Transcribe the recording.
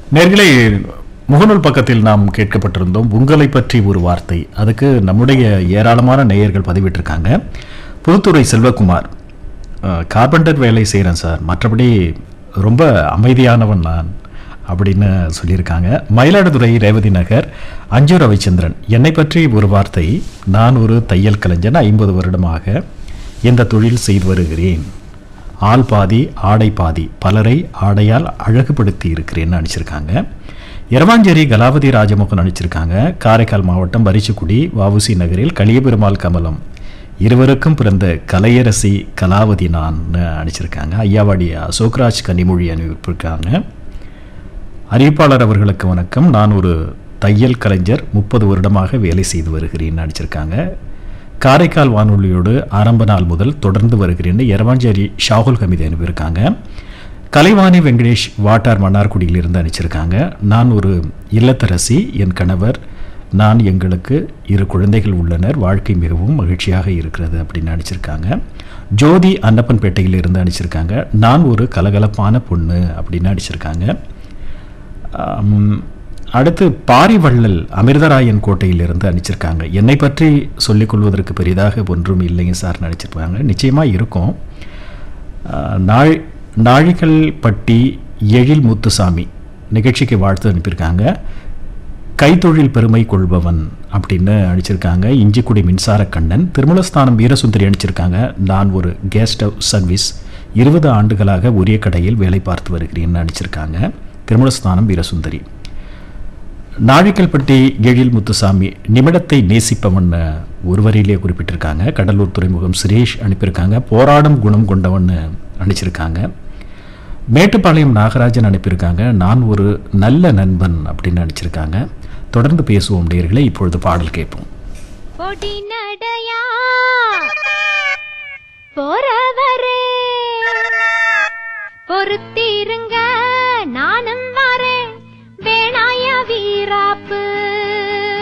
நேர்களே முகநூல் பக்கத்தில் நாம் கேட்கப்பட்டிருந்தோம் உங்களை பற்றி ஒரு வார்த்தை அதுக்கு நம்முடைய ஏராளமான நேயர்கள் பதிவிட்டிருக்காங்க புதுத்துறை செல்வகுமார் அஹ், கார்பெண்டர் வேலை செய்கிறேன் சார் மற்றபடி ரொம்ப அமைதியானவன் நான் அப்படின்னு சொல்லியிருக்காங்க மயிலாடுதுறை ரேவதி நகர் அஞ்சு ரவிச்சந்திரன் என்னை பற்றி ஒரு வார்த்தை நான் ஒரு தையல் கலைஞன் ஐம்பது வருடமாக இந்த தொழில் செய்து வருகிறேன் ஆள் பாதி ஆடை பாதி பலரை ஆடையால் அழகுபடுத்தி இருக்கிறேன்னு அனுப்பிச்சிருக்காங்க இரவாஞ்சேரி கலாவதி ராஜமோகன் அனுப்பிச்சிருக்காங்க காரைக்கால் மாவட்டம் பரிச்சுக்குடி வவுசி நகரில் கலியபெருமாள் கமலம் இருவருக்கும் பிறந்த கலையரசி கலாவதி நான் அனுப்பிச்சிருக்காங்க ஐயாவாடி அசோக்ராஜ் கன்னிமொழி அனுப்பியிருக்காங்க அறிவிப்பாளர் அவர்களுக்கு வணக்கம் நான் ஒரு தையல் கலைஞர் முப்பது வருடமாக வேலை செய்து வருகிறேன் நடிச்சிருக்காங்க காரைக்கால் வானொலியோடு ஆரம்ப நாள் முதல் தொடர்ந்து வருகிறேன்னு எரவாஞ்சேரி ஷாகுல் ஹமீது அனுப்பியிருக்காங்க கலைவாணி வெங்கடேஷ் வாட்டார் மன்னார்குடியிலிருந்து அனுப்பிச்சிருக்காங்க நான் ஒரு இல்லத்தரசி என் கணவர் நான் எங்களுக்கு இரு குழந்தைகள் உள்ளனர் வாழ்க்கை மிகவும் மகிழ்ச்சியாக இருக்கிறது அப்படின்னு அனுப்பிச்சிருக்காங்க ஜோதி அன்னப்பன்பேட்டையில் இருந்து அனுப்பிச்சிருக்காங்க நான் ஒரு கலகலப்பான பொண்ணு அப்படின்னு அனுப்பிச்சிருக்காங்க ஆம், அடுத்து பாரிவள்ளல் அமிர்தராயன் கோட்டையிலிருந்து அனுப்பிச்சிருக்காங்க என்னை பற்றி சொல்லிக் கொள்வதற்கு பெரிதாக ஒன்றும் இல்லைங்க சார் நினச்சிருப்பாங்க நிச்சயமாக இருக்கும் ஆ, நாள் நாழிகள்பட்டி எழில் முத்துசாமி நிகழ்ச்சிக்கு வாழ்த்து அனுப்பியிருக்காங்க கைத்தொழில் பெருமை கொள்பவன் அப்படின்னு அனுப்பிச்சிருக்காங்க இஞ்சிக்குடி மின்சார கண்ணன் திருமலஸ்தானம் வீரசுந்தரி அனுப்பிச்சிருக்காங்க நான் ஒரு கேஸ் ஸ்டவ் சர்வீஸ் இருபது ஆண்டுகளாக ஒரே கடையில் வேலை பார்த்து வருகிறேன்னு அனுப்பிச்சிருக்காங்க திருமலஸ்தானம் வீரசுந்தரி நாழிக்கல்பட்டி எழில் முத்துசாமி நிமிடத்தை நேசிப்பவன் ஒரு வரியிலே குறிப்பிட்டிருக்காங்க கடலூர் துறைமுகம் சுரேஷ் அனுப்பியிருக்காங்க போராடும் குணம் கொண்டவன் அனுப்பிச்சிருக்காங்க மேட்டுப்பாளையம் நாகராஜன் அனுப்பியிருக்காங்க நான் ஒரு நல்ல நண்பன் அப்படின்னு அனுப்பிச்சிருக்காங்க தொடர்ந்து பேசுவோம் நேயர்களே இப்பொழுது பாடல் கேட்போம் பொடி நடையா போறவரே பொறுத்திருங்க